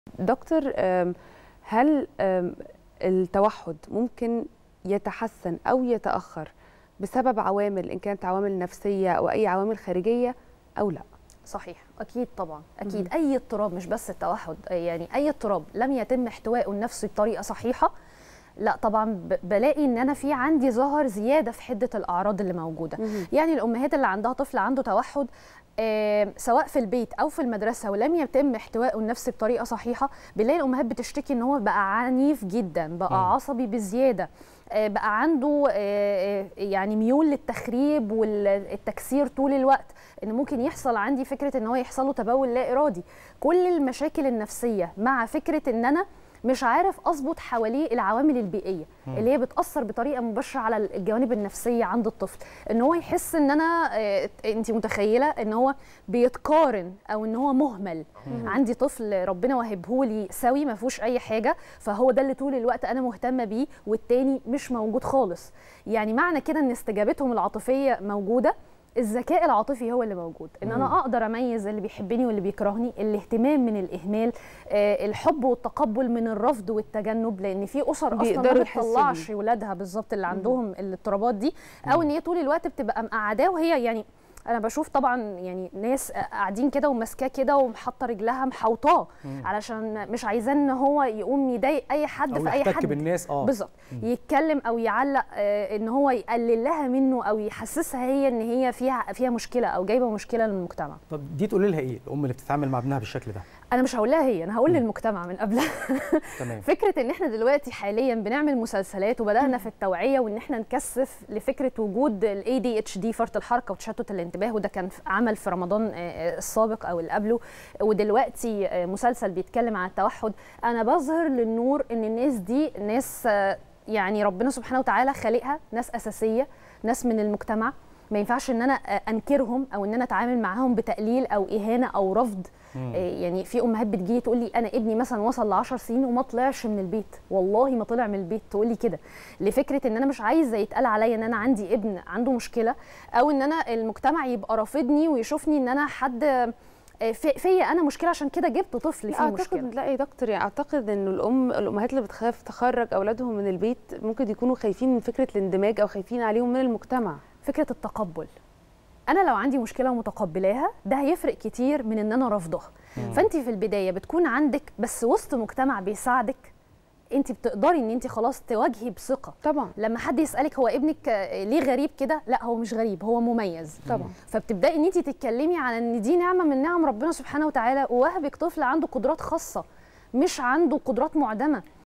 دكتور آم، هل آم، التوحد ممكن يتحسن او يتاخر بسبب عوامل ان كانت عوامل نفسيه او اي عوامل خارجيه او لا صحيح اكيد طبعا اكيد اي اضطراب مش بس التوحد يعني اي اضطراب لم يتم احتوائه النفسي بطريقه صحيحه لا طبعا ب- بلاقي ان انا في عندي ظهر زياده في حده الاعراض اللي موجوده مهم. يعني الامهات اللي عندها طفل عنده توحد آه، سواء في البيت او في المدرسه ولم يتم احتوائه النفسي بطريقه صحيحه بنلاقي الامهات بتشتكي ان هو بقى عنيف جدا بقى مم. عصبي بزياده آه، بقى عنده آه، آه، يعني ميول للتخريب والتكسير طول الوقت ان ممكن يحصل عندي فكره ان هو يحصل له تبول لا ارادي كل المشاكل النفسيه مع فكره ان انا مش عارف اظبط حواليه العوامل البيئيه مم. اللي هي بتاثر بطريقه مباشره على الجوانب النفسيه عند الطفل ان هو يحس ان انا انت متخيله ان هو بيتقارن او ان هو مهمل مم. عندي طفل ربنا وهبهولي سوي ما فيهوش اي حاجه فهو ده اللي طول الوقت انا مهتمه بيه والتاني مش موجود خالص يعني معنى كده ان استجابتهم العاطفيه موجوده الذكاء العاطفي هو اللي موجود ان انا اقدر اميز اللي بيحبني واللي بيكرهني الاهتمام من الاهمال آه، الحب والتقبل من الرفض والتجنب لان في اسر اصلا ما بيقدروا يحسوا بتطلعش بيه. ولادها بالظبط اللي عندهم الاضطرابات دي او ان هي طول الوقت بتبقى مقعداه وهي يعني انا بشوف طبعا يعني ناس قاعدين كده وماسكاه كده ومحطه رجلها محوطاه مم. علشان مش عايزاه ان هو يقوم يضايق اي حد او في اي يحتك حد بالناس اه بالظبط مم. يتكلم او يعلق آه، ان هو يقلل لها منه او يحسسها هي ان هي فيها فيها مشكله او جايبه مشكله للمجتمع طب دي تقولي لها ايه الام اللي بتتعامل مع ابنها بالشكل ده انا مش هقول لها هي انا هقول مم. للمجتمع من قبلها تمام فكره ان احنا دلوقتي حاليا بنعمل مسلسلات وبدانا في التوعيه وان احنا نكثف لفكره وجود الاي دي اتش دي فرط الحركه وتشتت الانتباه وده كان في- عمل في رمضان آه، آه، السابق او اللي قبله ودلوقتي آه، مسلسل بيتكلم عن التوحد انا بظهر للنور ان الناس دي ناس آه، يعني ربنا سبحانه وتعالى خالقها ناس اساسيه ناس من المجتمع ما ينفعش ان انا آه، انكرهم او ان انا اتعامل معاهم بتقليل او اهانه او رفض مم. إيه يعني في امهات بتجي تقول لي انا ابني مثلا وصل ل 10 سنين وما طلعش من البيت والله ما طلع من البيت تقول لي كده لفكره ان انا مش عايزه يتقال عليا ان انا عندي ابن عنده مشكله او ان انا المجتمع يبقى رافضني ويشوفني ان انا حد آه، في- فيا انا مشكله عشان كده جبت طفل فيه مشكله اعتقد لا يا دكتور يعني اعتقد انه الام الامهات اللي بتخاف تخرج اولادهم من البيت ممكن يكونوا خايفين من فكره الاندماج او خايفين عليهم من المجتمع فكره التقبل انا لو عندي مشكله ومتقبلاها ده هيفرق كتير من ان انا رافضاها مم. فانت في البدايه بتكون عندك بس وسط مجتمع بيساعدك انت بتقدري ان انت خلاص تواجهي بثقه طبعا لما حد يسالك هو ابنك آه، ليه غريب كده لا هو مش غريب هو مميز طبعا فبتبداي ان انت تتكلمي عن ان دي نعمه من نعم ربنا سبحانه وتعالى ووهبك طفل عنده قدرات خاصه مش عنده قدرات معدمه